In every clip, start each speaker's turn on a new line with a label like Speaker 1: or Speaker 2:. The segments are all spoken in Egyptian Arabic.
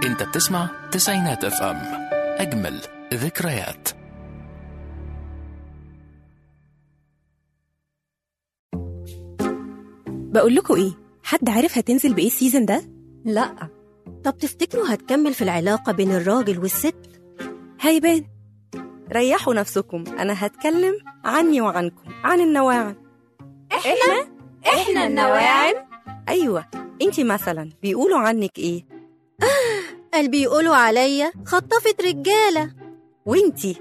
Speaker 1: انت بتسمع تسعينات اف ام اجمل ذكريات
Speaker 2: بقول لكم ايه حد عارف هتنزل بايه السيزون ده
Speaker 3: لا طب تفتكروا هتكمل في العلاقة بين الراجل والست؟
Speaker 2: هيبان ريحوا نفسكم انا هتكلم عني وعنكم عن النواعم
Speaker 3: احنا احنا النواعم
Speaker 2: ايوه انتي مثلا بيقولوا عنك ايه
Speaker 3: قال بيقولوا عليا خطفة رجالة
Speaker 2: وانتي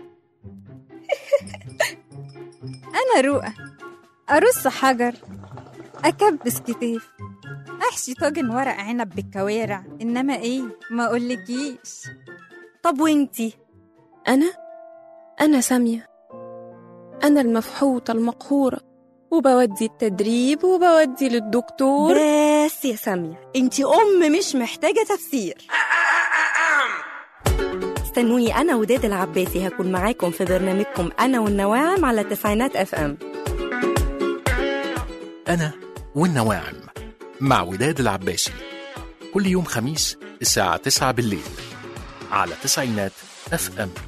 Speaker 4: أنا رؤى أرص حجر أكبس كتاف أحشي طاجن ورق عنب بالكوارع إنما إيه ما أقولكيش
Speaker 2: طب وانتي
Speaker 5: أنا أنا سامية أنا المفحوطة المقهورة وبودي التدريب وبودي للدكتور
Speaker 2: بس يا سامية انتي ام مش محتاجة تفسير استنوني انا وداد العباسي هكون معاكم في برنامجكم انا والنواعم على تسعينات اف ام
Speaker 1: انا والنواعم مع وداد العباسي كل يوم خميس الساعة 9 بالليل على تسعينات اف ام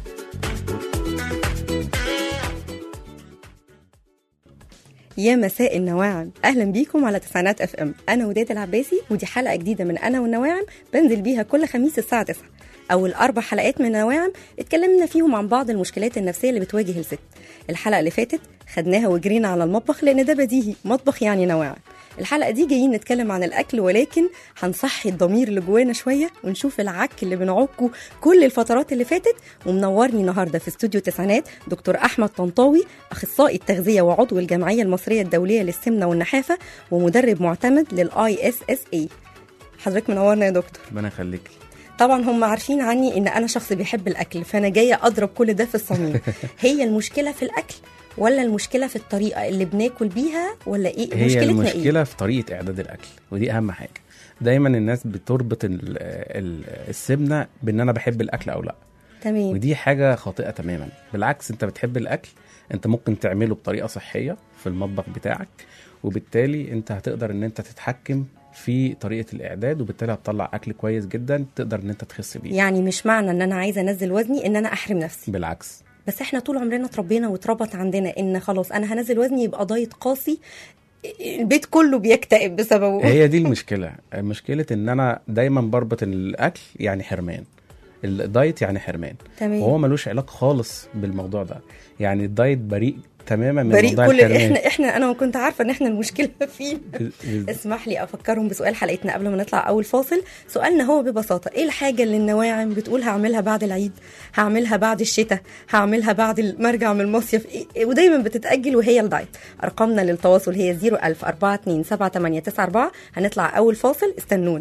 Speaker 2: يا مساء النواعم اهلا بيكم على تسعينات اف ام انا وداد العباسي ودي حلقه جديده من انا والنواعم بنزل بيها كل خميس الساعه 9 اول اربع حلقات من النواعم اتكلمنا فيهم عن بعض المشكلات النفسيه اللي بتواجه الست الحلقه اللي فاتت خدناها وجرينا على المطبخ لان ده بديهي مطبخ يعني نواعم الحلقه دي جايين نتكلم عن الاكل ولكن هنصحي الضمير اللي جوانا شويه ونشوف العك اللي بنعكه كل الفترات اللي فاتت ومنورني النهارده في استوديو تسعينات دكتور احمد طنطاوي اخصائي التغذيه وعضو الجمعيه المصريه الدوليه للسمنه والنحافه ومدرب معتمد للاي اس اس اي حضرتك منورنا يا دكتور
Speaker 6: ربنا يخليك
Speaker 2: طبعا هم عارفين عني ان انا شخص بيحب الاكل فانا جايه اضرب كل ده في الصميم هي المشكله في الاكل ولا المشكله في الطريقه اللي بناكل بيها ولا ايه
Speaker 6: هي
Speaker 2: مشكلتنا
Speaker 6: المشكله في طريقه اعداد الاكل ودي اهم حاجه دايما الناس بتربط ال- ال- السمنه بان انا بحب الاكل او لا
Speaker 2: ايه تمام
Speaker 6: ودي حاجه خاطئه تماما بالعكس انت بتحب الاكل انت ممكن تعمله بطريقه صحيه في المطبخ بتاعك وبالتالي انت هتقدر ان انت تتحكم في طريقه الاعداد وبالتالي هتطلع اكل كويس جدا تقدر ان انت تخس بيه
Speaker 2: يعني مش معنى ان انا عايزه انزل وزني ان انا احرم نفسي
Speaker 6: بالعكس
Speaker 2: بس احنا طول عمرنا اتربينا واتربط عندنا ان خلاص انا هنزل وزني يبقى دايت قاسي البيت كله بيكتئب بسببه
Speaker 6: هي دي المشكله مشكله ان انا دايما بربط الاكل يعني حرمان الدايت يعني حرمان
Speaker 2: تمام
Speaker 6: وهو ملوش علاقه خالص بالموضوع ده يعني الدايت بريء تماما من
Speaker 2: بريء
Speaker 6: موضوع
Speaker 2: كل
Speaker 6: الحرمان
Speaker 2: احنا احنا انا كنت عارفه ان احنا المشكله فيه
Speaker 6: ب- ب-
Speaker 2: اسمح لي افكرهم بسؤال حلقتنا قبل ما نطلع اول فاصل سؤالنا هو ببساطه ايه الحاجه اللي النواعم بتقول هعملها بعد العيد هعملها بعد الشتاء هعملها بعد ما ارجع من المصيف إيه؟ ودايما بتتاجل وهي الدايت ارقامنا للتواصل هي 01000 42 7894 هنطلع اول فاصل استنون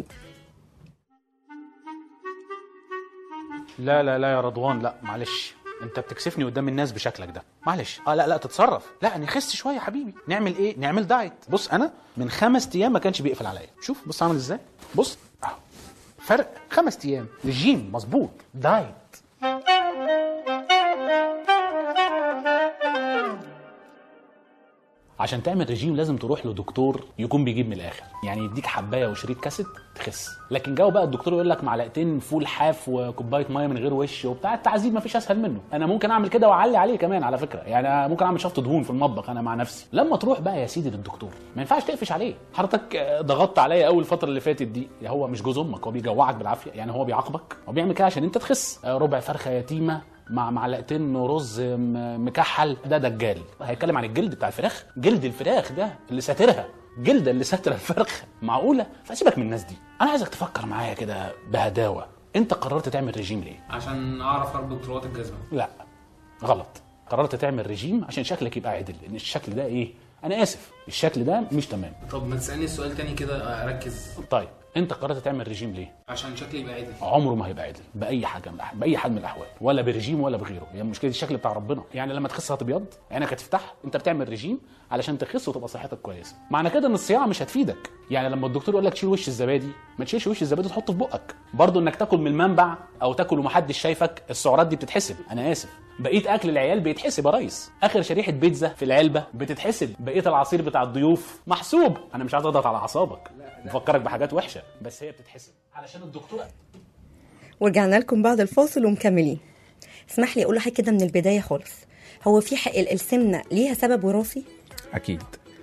Speaker 7: لا لا لا يا رضوان لا معلش انت بتكسفني قدام الناس بشكلك ده معلش اه لا لا تتصرف لا نخس شويه يا حبيبي نعمل ايه نعمل دايت بص انا من خمس ايام ما كانش بيقفل عليا شوف بص عامل ازاي بص اهو فرق خمس ايام رجيم مظبوط دايت عشان تعمل رجيم لازم تروح لدكتور يكون بيجيب من الاخر يعني يديك حبايه وشريط كاسيت تخس لكن جو بقى الدكتور يقول لك معلقتين فول حاف وكوبايه ميه من غير وش وبتاع التعذيب مفيش اسهل منه انا ممكن اعمل كده واعلي عليه كمان على فكره يعني أنا ممكن اعمل شفط دهون في المطبخ انا مع نفسي لما تروح بقى يا سيدي للدكتور ما ينفعش تقفش عليه حضرتك آه، ضغطت عليا اول الفتره اللي فاتت دي يا هو مش جوز امك هو بيجوعك بالعافيه يعني هو بيعاقبك هو بيعمل كده عشان انت تخس آه، ربع فرخه يتيمه مع معلقتين رز م- مكحل ده دجال هيتكلم عن الجلد بتاع الفراخ جلد الفراخ ده اللي ساترها جلد اللي ساتر الفرخه معقوله فسيبك من الناس دي انا عايزك تفكر معايا كده بهداوه انت قررت تعمل رجيم ليه
Speaker 8: عشان اعرف اربط طلوعات الجزمه
Speaker 7: لا غلط قررت تعمل رجيم عشان شكلك يبقى عدل لان الشكل ده ايه انا اسف الشكل ده مش تمام
Speaker 8: طب ما تسالني السؤال تاني كده اركز
Speaker 7: طيب انت قررت تعمل رجيم ليه
Speaker 8: عشان شكلي يبقى عدل
Speaker 7: عمره ما هيبقى عدل باي حاجه من الأح- باي حال من الاحوال ولا برجيم ولا بغيره هي المشكله دي الشكل بتاع ربنا يعني لما تخس هتبيض عينك هتفتح انت بتعمل رجيم علشان تخس وتبقى صحتك كويسه معنى كده ان الصياعه مش هتفيدك يعني لما الدكتور يقول لك شيل وش الزبادي ما تشيلش وش الزبادي تحطه في بقك برضه انك تاكل من المنبع او تاكل ومحدش شايفك السعرات دي بتتحسب انا اسف بقيه اكل العيال بيتحسب يا ريس اخر شريحه بيتزا في العلبه بتتحسب بقيه العصير بتاع الضيوف محسوب انا مش عايز اضغط على اعصابك بفكرك بحاجات وحشه بس هي بتتحسب علشان الدكتور
Speaker 2: ورجعنا لكم بعد الفاصل ومكملين اسمح لي اقول لحضرتك كده من البدايه خالص هو في حق ال- السمنه ليها سبب وراثي
Speaker 6: اكيد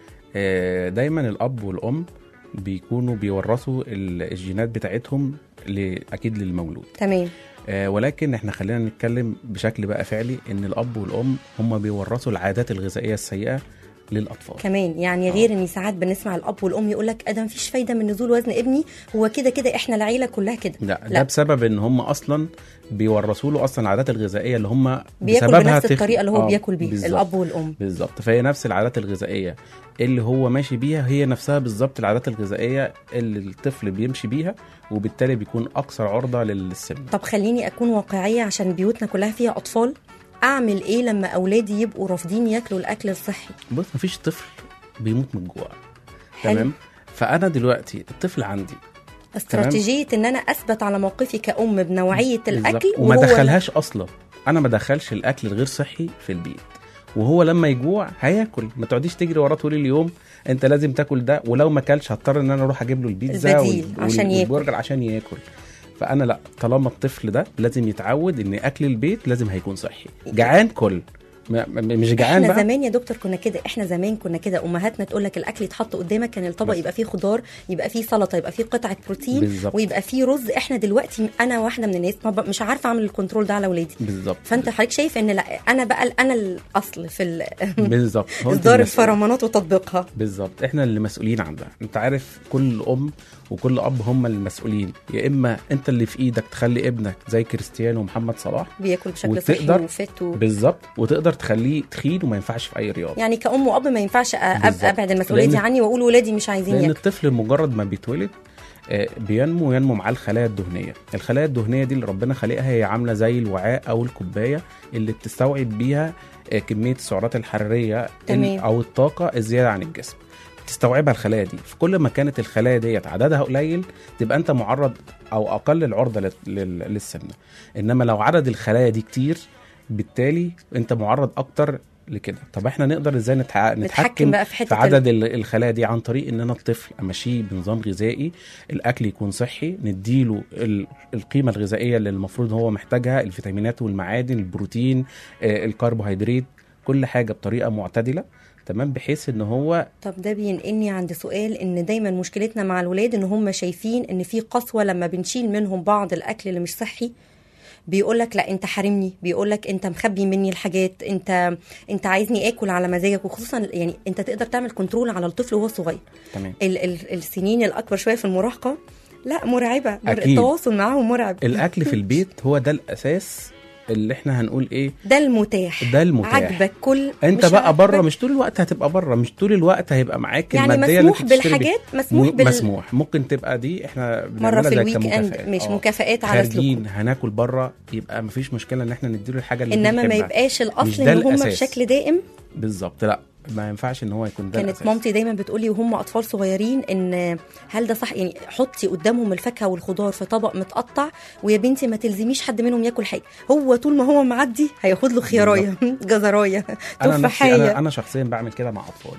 Speaker 6: آه، دايما الاب والام بيكونوا بيورثوا ال- الجينات بتاعتهم ل- اكيد للمولود
Speaker 2: تمام
Speaker 6: آه، ولكن احنا خلينا نتكلم بشكل بقى فعلي ان الاب والام هم بيورثوا العادات الغذائيه السيئه للاطفال
Speaker 2: كمان يعني غير ان ساعات بنسمع الاب والام يقول لك ده مفيش فايده من نزول وزن ابني هو كده كده احنا العيله كلها كده
Speaker 6: لا,
Speaker 2: لا.
Speaker 6: ده بسبب ان هم اصلا بيورثوا له اصلا العادات الغذائيه اللي هم
Speaker 2: بياكل
Speaker 6: بسببها
Speaker 2: بنفس
Speaker 6: تخ-
Speaker 2: الطريقه اللي هو
Speaker 6: آه،
Speaker 2: بياكل بيها
Speaker 6: بالظبط.
Speaker 2: الاب والام
Speaker 6: بالظبط فهي نفس العادات الغذائيه اللي هو ماشي بيها هي نفسها بالظبط العادات الغذائيه اللي الطفل بيمشي بيها وبالتالي بيكون اكثر عرضه للسمنه
Speaker 2: طب خليني اكون واقعيه عشان بيوتنا كلها فيها اطفال اعمل ايه لما اولادي يبقوا رافضين ياكلوا الاكل الصحي
Speaker 6: بص مفيش طفل بيموت من الجوع
Speaker 2: حلو.
Speaker 6: تمام فانا دلوقتي الطفل عندي
Speaker 2: استراتيجيه ان انا اثبت على موقفي كأم بنوعيه الاكل
Speaker 6: بالظبط. وما
Speaker 2: وهو
Speaker 6: دخلهاش اصلا انا ما دخلش الاكل الغير صحي في البيت وهو لما يجوع هياكل ما تقعديش تجري وراه طول اليوم انت لازم تاكل ده ولو ما اكلش هضطر ان انا اروح اجيب له البيتزا
Speaker 2: البديل
Speaker 6: وال-
Speaker 2: عشان ياكل.
Speaker 6: والبرجر عشان ياكل فانا لا طالما الطفل ده لازم يتعود ان اكل البيت لازم هيكون صحي جعان كل ما ما- مش جعان
Speaker 2: احنا
Speaker 6: بقى
Speaker 2: زمان يا دكتور كنا كده احنا زمان كنا كده امهاتنا تقول لك الاكل يتحط قدامك كان الطبق
Speaker 6: بس.
Speaker 2: يبقى فيه خضار يبقى فيه سلطه يبقى فيه قطعه بروتين
Speaker 6: بالظبط.
Speaker 2: ويبقى فيه رز احنا دلوقتي انا واحده من الناس ما ب- مش عارفه اعمل الكنترول ده على اولادي
Speaker 6: بالظبط
Speaker 2: فانت حضرتك شايف ان لا انا بقى ال- انا الاصل في ال-
Speaker 6: بالظبط هو أنت
Speaker 2: اصدار
Speaker 6: المسؤول.
Speaker 2: الفرمانات وتطبيقها
Speaker 6: بالظبط احنا اللي مسؤولين عن ده انت عارف كل ام وكل اب هم المسؤولين يا اما انت اللي في ايدك تخلي ابنك زي كريستيانو ومحمد صلاح
Speaker 2: بياكل بشكل صحي
Speaker 6: وتقدر-
Speaker 2: وفت و...
Speaker 6: بالظبط وتقدر تخليه تخين وما ينفعش في اي رياضه
Speaker 2: يعني كأم وأب ما ينفعش أ- أب-
Speaker 6: بالظبط.
Speaker 2: ابعد المسؤوليه دي
Speaker 6: لأن-
Speaker 2: عني واقول ولادي مش عايزين
Speaker 6: لان
Speaker 2: ياكلوا
Speaker 6: الطفل مجرد ما بيتولد آه، بينمو ينمو معاه الخلايا الدهنيه الخلايا الدهنيه دي اللي ربنا خالقها هي عامله زي الوعاء او الكوبايه اللي بتستوعب بيها آه، كميه السعرات الحراريه
Speaker 2: تمام.
Speaker 6: ال- او الطاقه الزياده عن الجسم تستوعبها الخلايا دي في كل ما كانت الخلايا ديت عددها قليل تبقى انت معرض او اقل العرضه لل- لل- للسمنه انما لو عدد الخلايا دي كتير بالتالي انت معرض اكتر لكده طب احنا نقدر ازاي نتح-
Speaker 2: نتحكم
Speaker 6: نتحكم
Speaker 2: بقى في حته
Speaker 6: في عدد ال- الخلايا دي عن طريق ان انا الطفل امشيه بنظام غذائي الاكل يكون صحي نديله ال- القيمه الغذائيه اللي المفروض هو محتاجها الفيتامينات والمعادن البروتين آه، الكربوهيدرات كل حاجه بطريقه معتدله تمام بحيث ان هو
Speaker 2: طب ده بينقلني عند سؤال ان دايما مشكلتنا مع الولاد ان هم شايفين ان في قسوه لما بنشيل منهم بعض الاكل اللي مش صحي بيقول لك لا انت حارمني بيقول لك انت مخبي مني الحاجات انت انت عايزني اكل على مزاجك وخصوصا يعني انت تقدر تعمل كنترول على الطفل وهو صغير
Speaker 6: تمام
Speaker 2: ال ال السنين الاكبر شويه في المراهقه لا مرعبه مر-
Speaker 6: أكيد.
Speaker 2: التواصل معاهم مرعب
Speaker 6: الاكل في البيت هو ده الاساس اللي احنا هنقول ايه
Speaker 2: ده المتاح
Speaker 6: ده المتاح
Speaker 2: عاجبك كل
Speaker 6: انت
Speaker 2: مش
Speaker 6: بقى
Speaker 2: عاجبك.
Speaker 6: بره مش طول الوقت هتبقى بره مش طول الوقت هيبقى معاك
Speaker 2: يعني
Speaker 6: الماديه اللي
Speaker 2: مسموح
Speaker 6: انت بتشتري بيها.
Speaker 2: بالحاجات مسموح
Speaker 6: م-
Speaker 2: بال
Speaker 6: مسموح ممكن تبقى دي احنا
Speaker 2: مره
Speaker 6: بنعملها
Speaker 2: في
Speaker 6: زي
Speaker 2: الويك اند
Speaker 6: كمكافآت.
Speaker 2: مش
Speaker 6: آه.
Speaker 2: مكافآت على
Speaker 6: خارجين
Speaker 2: سلوكهم
Speaker 6: هناكل بره يبقى مفيش مشكله ان احنا نديله الحاجه اللي
Speaker 2: انما ما
Speaker 6: بيحبها.
Speaker 2: يبقاش
Speaker 6: مش
Speaker 2: الاصل
Speaker 6: ده
Speaker 2: ان هم
Speaker 6: الأساس.
Speaker 2: بشكل دائم
Speaker 6: بالظبط لا ما ينفعش ان هو يكون ده
Speaker 2: كانت
Speaker 6: الأساس.
Speaker 2: مامتي دايما بتقولي وهم اطفال صغيرين ان هل ده صح يعني حطي قدامهم الفاكهه والخضار في طبق متقطع ويا بنتي ما تلزميش حد منهم ياكل حاجه هو طول ما هو معدي هياخد له خيارايه جزرايه
Speaker 6: انا نفسي انا
Speaker 2: تفاحيه
Speaker 6: انا شخصيا بعمل كده مع اطفالي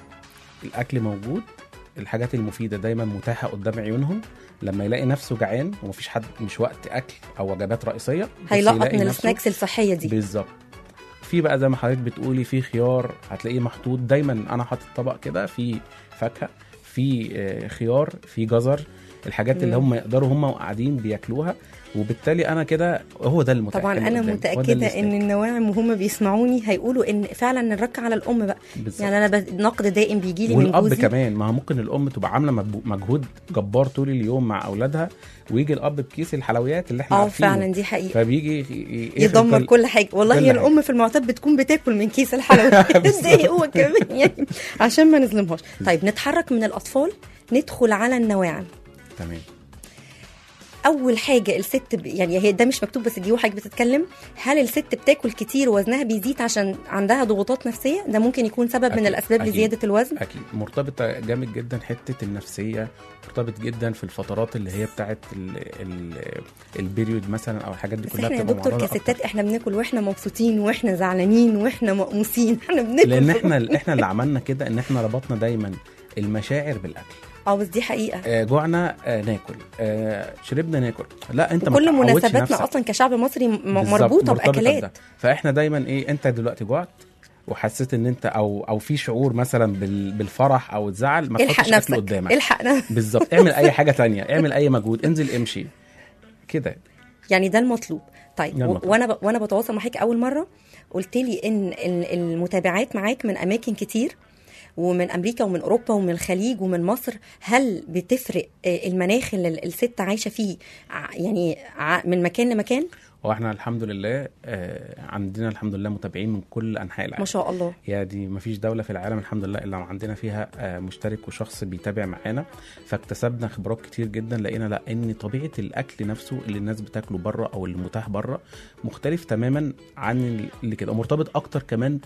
Speaker 6: الاكل موجود الحاجات المفيده دايما متاحه قدام عيونهم لما يلاقي نفسه جعان ومفيش حد مش وقت اكل او وجبات رئيسيه بس
Speaker 2: هيلقط
Speaker 6: يلاقي
Speaker 2: من
Speaker 6: نفسه-
Speaker 2: السناكس الصحيه دي
Speaker 6: بالظبط في بقى زي ما حضرتك بتقولي في خيار هتلاقيه محطوط دايما انا حاطط طبق كده فيه فاكهه في آه، خيار في جزر الحاجات اللي
Speaker 2: مم.
Speaker 6: هم يقدروا هم قاعدين بياكلوها وبالتالي انا كده هو ده المتاح
Speaker 2: طبعا
Speaker 6: اللي
Speaker 2: انا
Speaker 6: قدامي، هو ده
Speaker 2: متاكده
Speaker 6: السناك.
Speaker 2: ان النواعم وهم بيسمعوني هيقولوا ان فعلا نرك على الام بقى
Speaker 6: بالظبط.
Speaker 2: يعني انا ب- نقد دائم بيجي لي من
Speaker 6: والاب
Speaker 2: جوزي
Speaker 6: كمان ما هو ممكن الام تبقى عامله مجهو- مجهود جبار طول اليوم مع اولادها ويجي الاب بكيس الحلويات اللي احنا
Speaker 2: اه
Speaker 6: عارفينه
Speaker 2: فعلا دي حقيقه
Speaker 6: فبي ي- ي-
Speaker 2: يدمر
Speaker 6: كل-
Speaker 2: كل حاجه والله
Speaker 6: كل
Speaker 2: هي
Speaker 6: حاجة.
Speaker 2: الام في المعتاد بتكون بتاكل من كيس الحلويات ازاي هو كمان يعني عشان ما نظلمهاش طيب نتحرك من الاطفال ندخل على النواعم
Speaker 6: تمام
Speaker 2: اول حاجه الست ب... يعني هي ده مش مكتوب بس دي حاجه بتتكلم هل الست بتاكل كتير وزنها بيزيد عشان عندها ضغوطات نفسيه ده ممكن يكون سبب من
Speaker 6: أكيد،
Speaker 2: الاسباب
Speaker 6: أكيد.
Speaker 2: لزياده الوزن
Speaker 6: اكيد مرتبطه جامد جدا حته النفسيه مرتبط جدا في الفترات اللي هي بتاعت ال ال البيريود مثلا او الحاجات دي
Speaker 2: بس
Speaker 6: كلها
Speaker 2: احنا يا
Speaker 6: بتبقى
Speaker 2: دكتور
Speaker 6: معرضة
Speaker 2: كستات
Speaker 6: أكتر.
Speaker 2: احنا بناكل واحنا مبسوطين واحنا زعلانين واحنا مقموسين احنا بناكل
Speaker 6: لان احنا احنا اللي عملنا كده ان احنا ربطنا دايما المشاعر بالاكل
Speaker 2: اه بس دي حقيقه
Speaker 6: آه، جوعنا آه، ناكل آه، شربنا ناكل لا انت ما
Speaker 2: كل
Speaker 6: تعودش
Speaker 2: مناسباتنا
Speaker 6: نفسك.
Speaker 2: اصلا كشعب مصري م-
Speaker 6: بالظبط،
Speaker 2: مربوطه
Speaker 6: مرتبطة
Speaker 2: باكلات
Speaker 6: بده. فاحنا دايما ايه انت دلوقتي جوعت وحسيت ان انت او او في شعور مثلا بال- بالفرح او الزعل ما
Speaker 2: الحق
Speaker 6: تحطش اكل
Speaker 2: نفسك
Speaker 6: قدامك
Speaker 2: الحق نفسك
Speaker 6: بالظبط اعمل اي حاجه تانية اعمل اي مجهود انزل امشي كده
Speaker 2: يعني ده المطلوب طيب
Speaker 6: ده
Speaker 2: و-
Speaker 6: المطلوب.
Speaker 2: وانا ب... وانا بتواصل معاك اول مره قلت لي ان ال- المتابعات معاك من اماكن كتير ومن امريكا ومن اوروبا ومن الخليج ومن مصر هل بتفرق آه، المناخ اللي ال- الست عايشه فيه ع- يعني ع- من مكان لمكان
Speaker 6: واحنا الحمد لله آه، عندنا الحمد لله متابعين من كل انحاء العالم
Speaker 2: ما شاء الله
Speaker 6: يا دي مفيش دولة في العالم الحمد لله إلا عندنا فيها آه، مشترك وشخص بيتابع معانا فاكتسبنا خبرات كتير جدا لقينا لا إن طبيعة الأكل نفسه اللي الناس بتاكله بره أو اللي متاح بره مختلف تماما عن اللي كده ومرتبط أكتر كمان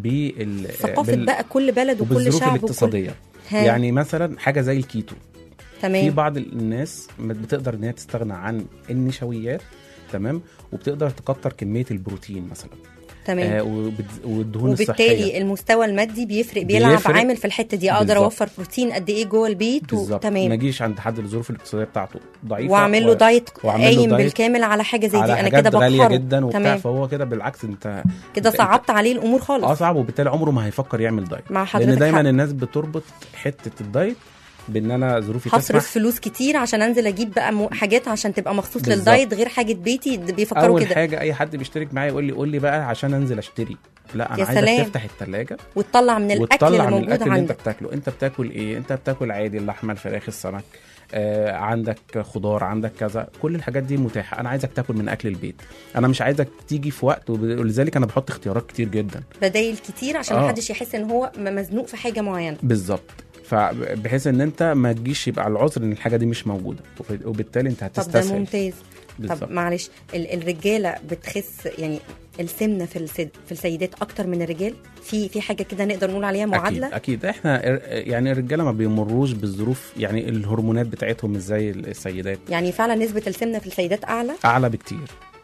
Speaker 6: بال
Speaker 2: ثقافه بقى كل بلد وكل
Speaker 6: وبالظروف
Speaker 2: شعب وكل
Speaker 6: الاقتصادية
Speaker 2: ها.
Speaker 6: يعني مثلا حاجة زي الكيتو في
Speaker 2: تمام
Speaker 6: بعض الناس بتقدر ان هي تستغنى عن النشويات تمام وبتقدر تكتر كميه البروتين مثلا
Speaker 2: تمام
Speaker 6: آه وبت- والدهون الصحيه
Speaker 2: وبالتالي المستوى المادي بيفرق بيلعب
Speaker 6: بيفرق.
Speaker 2: عامل في الحته دي اقدر
Speaker 6: بالظبط.
Speaker 2: اوفر بروتين قد ايه جوه البيت و...
Speaker 6: بالظبط ما
Speaker 2: تمام
Speaker 6: اجيش عند حد الظروف الاقتصاديه بتاعته ضعيفه
Speaker 2: واعمل له
Speaker 6: و-
Speaker 2: دايت
Speaker 6: وأعمل له
Speaker 2: قايم
Speaker 6: دايت
Speaker 2: بالكامل على حاجه زي دي
Speaker 6: على
Speaker 2: انا
Speaker 6: حاجات
Speaker 2: كده
Speaker 6: غاليه
Speaker 2: بقهره
Speaker 6: جدا وبتاع
Speaker 2: تمام
Speaker 6: فهو كده بالعكس انت
Speaker 2: كده
Speaker 6: أنت-
Speaker 2: صعبت عليه الامور خالص
Speaker 6: اصعب وبالتالي عمره ما هيفكر يعمل دايت
Speaker 2: مع حضرتك
Speaker 6: لان دايما
Speaker 2: حق.
Speaker 6: الناس بتربط حته الدايت بان انا ظروفي
Speaker 2: هصرف
Speaker 6: تسمح
Speaker 2: فلوس كتير عشان انزل اجيب بقى مو- حاجات عشان تبقى مخصوص
Speaker 6: بالظبط.
Speaker 2: للدايت غير حاجه بيتي د- بيفكروا
Speaker 6: اول
Speaker 2: كده
Speaker 6: حاجه اي حد بيشترك معايا يقول لي قول لي بقى عشان انزل اشتري لا انا
Speaker 2: يا
Speaker 6: عايزك
Speaker 2: سلام.
Speaker 6: تفتح الثلاجه
Speaker 2: وتطلع من الاكل
Speaker 6: وتطلع
Speaker 2: اللي
Speaker 6: من
Speaker 2: موجود
Speaker 6: الاكل اللي انت
Speaker 2: عندك
Speaker 6: بتاكله انت بتاكل ايه انت بتاكل عادي اللحمه الفراخ السمك آه عندك خضار عندك كذا كل الحاجات دي متاحه انا عايزك تاكل من اكل البيت انا مش عايزك تيجي في وقت وب- ولذلك انا بحط اختيارات كتير جدا
Speaker 2: بدايل كتير عشان
Speaker 6: آه.
Speaker 2: محدش يحس ان هو م- مزنوق في حاجه معينه
Speaker 6: بالظبط فبحيث ان انت ما تجيش يبقى العذر ان الحاجه دي مش موجوده وب- وبالتالي انت
Speaker 2: طب ده
Speaker 6: هتستسهل
Speaker 2: ممتاز
Speaker 6: بالظبط.
Speaker 2: طب معلش ال- الرجاله بتخس يعني السمنه في السد في السيدات اكتر من الرجال في في حاجه كده نقدر نقول عليها معادله
Speaker 6: اكيد اكيد احنا ر- يعني الرجاله ما بيمروش بالظروف يعني الهرمونات بتاعتهم مش زي السيدات
Speaker 2: يعني فعلا نسبه السمنه في السيدات اعلى
Speaker 6: اعلى بكتير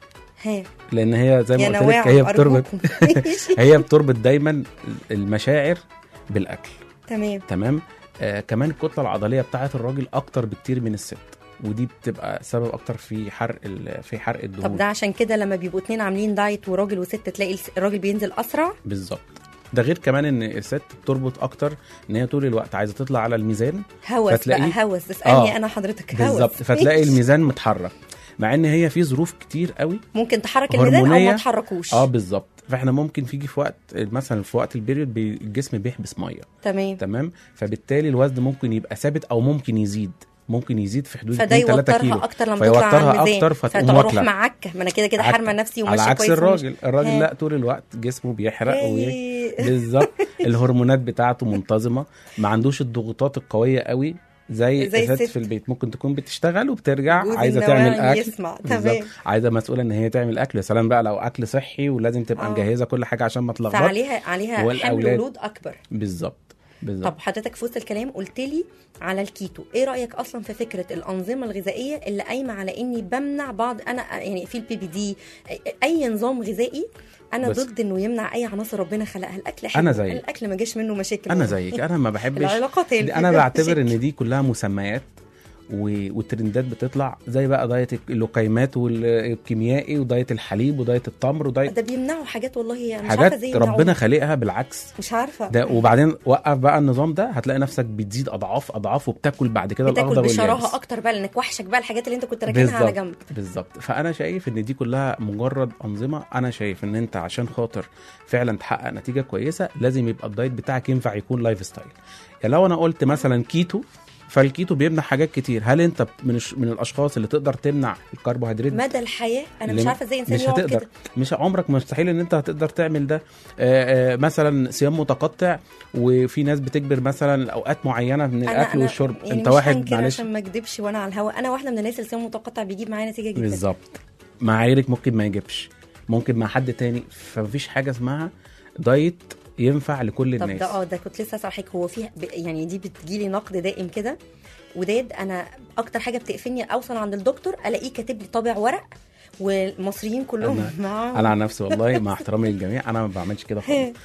Speaker 2: ها
Speaker 6: لان هي زي ما
Speaker 2: يا
Speaker 6: قلت لك
Speaker 2: نواعم
Speaker 6: هي بتربط
Speaker 2: أرجوكم. ماشي.
Speaker 6: هي بتربط دايما المشاعر بالاكل
Speaker 2: تمام
Speaker 6: تمام آه كمان الكتله العضليه بتاعه الراجل اكتر بكتير من الست ودي بتبقى سبب اكتر في حرق ال- في حرق الدهون
Speaker 2: طب ده عشان كده لما بيبقوا اتنين عاملين دايت وراجل وست تلاقي الس- الراجل بينزل اسرع
Speaker 6: بالظبط ده غير كمان ان الست بتربط اكتر ان هي طول الوقت عايزه تطلع على الميزان
Speaker 2: هوس
Speaker 6: فتلاقي-
Speaker 2: بقى هوس اسالني
Speaker 6: آه،
Speaker 2: انا حضرتك هوس
Speaker 6: بالظبط فتلاقي
Speaker 2: ماشي.
Speaker 6: الميزان متحرك مع ان هي في ظروف كتير قوي
Speaker 2: ممكن تحرك الميزان او
Speaker 6: هرمونية.
Speaker 2: ما تحركوش
Speaker 6: اه بالظبط فاحنا ممكن فيجي في وقت مثلا في وقت البيريود بي- الجسم بيحبس ميه
Speaker 2: تمام
Speaker 6: تمام فبالتالي الوزن ممكن يبقى ثابت او ممكن يزيد ممكن يزيد في حدود
Speaker 2: فده
Speaker 6: 2 3 كيلو
Speaker 2: يوترها اكتر لما تطلع على
Speaker 6: فيوترها
Speaker 2: الميزان
Speaker 6: اكتر فتقوم
Speaker 2: فتروح
Speaker 6: واكله
Speaker 2: معكه ما انا كده كده
Speaker 6: عك-
Speaker 2: حارمه نفسي
Speaker 6: على
Speaker 2: وماشيه
Speaker 6: عكس
Speaker 2: كويس ومش-
Speaker 6: الراجل الراجل
Speaker 2: ها.
Speaker 6: لا طول الوقت جسمه بيحرق وي...
Speaker 2: إيه.
Speaker 6: بالظبط الهرمونات بتاعته منتظمه ما عندوش الضغوطات القويه قوي زي,
Speaker 2: زي
Speaker 6: الست
Speaker 2: الست.
Speaker 6: في البيت ممكن تكون بتشتغل وبترجع
Speaker 2: جوز
Speaker 6: عايزه
Speaker 2: النواعم
Speaker 6: تعمل اكل
Speaker 2: يسمع.
Speaker 6: بالظبط.
Speaker 2: تمام.
Speaker 6: عايزه مسؤوله ان هي تعمل اكل يا سلام بقى لو اكل صحي ولازم تبقى
Speaker 2: آه.
Speaker 6: مجهزه كل حاجه عشان ما تلخبطش
Speaker 2: فعليها عليها حمل
Speaker 6: والأولاد.
Speaker 2: ولود اكبر
Speaker 6: بالظبط بالظبط
Speaker 2: طب حضرتك في وسط الكلام قلت لي على الكيتو ايه رايك اصلا في فكره الانظمه الغذائيه اللي قايمه على اني بمنع بعض انا يعني في البي بي دي اي نظام غذائي انا
Speaker 6: بس.
Speaker 2: ضد انه يمنع اي عناصر ربنا خلقها الاكل حلو
Speaker 6: أنا زيك.
Speaker 2: الاكل ما جاش منه مشاكل
Speaker 6: انا زيك انا ما بحبش
Speaker 2: العلاقات هي اللي
Speaker 6: انا
Speaker 2: فيها
Speaker 6: بعتبر
Speaker 2: مشاكل.
Speaker 6: ان دي كلها مسميات و... والترندات بتطلع زي بقى دايت اللوكيمات والكيميائي ودايت الحليب ودايت التمر ودايت
Speaker 2: ده بيمنعوا حاجات والله مش عارفه
Speaker 6: حاجات
Speaker 2: ازاي يمنعوها.
Speaker 6: ربنا خالقها بالعكس
Speaker 2: مش عارفه
Speaker 6: ده وبعدين وقف بقى النظام ده هتلاقي نفسك بتزيد اضعاف اضعاف وبتاكل بعد كده
Speaker 2: بتاكل
Speaker 6: الاخضر
Speaker 2: بشراهه
Speaker 6: واليابس
Speaker 2: اكتر بقى لانك وحشك بقى الحاجات اللي انت كنت راكنها على جنب
Speaker 6: بالظبط فانا شايف ان دي كلها مجرد انظمه انا شايف ان انت عشان خاطر فعلا تحقق نتيجه كويسه لازم يبقى الدايت بتاعك ينفع يكون لايف ستايل يعني لو انا قلت مثلا كيتو فالكيتو بيمنع حاجات كتير هل انت من الش- من الاشخاص اللي تقدر تمنع الكربوهيدرات
Speaker 2: مدى الحياه انا مش
Speaker 6: اللي
Speaker 2: عارفه ازاي انسان
Speaker 6: مش
Speaker 2: يقعد
Speaker 6: هتقدر
Speaker 2: كده
Speaker 6: مش عمرك مستحيل ان انت هتقدر تعمل ده آه، آه، مثلا صيام متقطع وفي ناس بتجبر مثلا اوقات معينه من
Speaker 2: أنا-
Speaker 6: الاكل
Speaker 2: أنا
Speaker 6: والشرب
Speaker 2: يعني
Speaker 6: انت
Speaker 2: مش
Speaker 6: واحد
Speaker 2: هنكر
Speaker 6: معلش
Speaker 2: عشان ما اكدبش وانا على الهوا انا واحده من الناس اللي صيام متقطع بيجيب معايا نتيجه جدا
Speaker 6: بالظبط معاييرك ممكن ما يجيبش ممكن مع حد تاني فمفيش حاجه اسمها دايت ينفع لكل
Speaker 2: طب
Speaker 6: الناس
Speaker 2: ده اه ده كنت لسه اسال حضرتك هو في ب- يعني دي بتجيلي نقد دائم كده وداد انا اكتر حاجه بتقفلني اوصل عند الدكتور الاقيه كاتب لي طابع ورق والمصريين كلهم
Speaker 6: أنا-
Speaker 2: معاهم
Speaker 6: انا عن نفسي والله مع احترامي للجميع انا ما بعملش كده خالص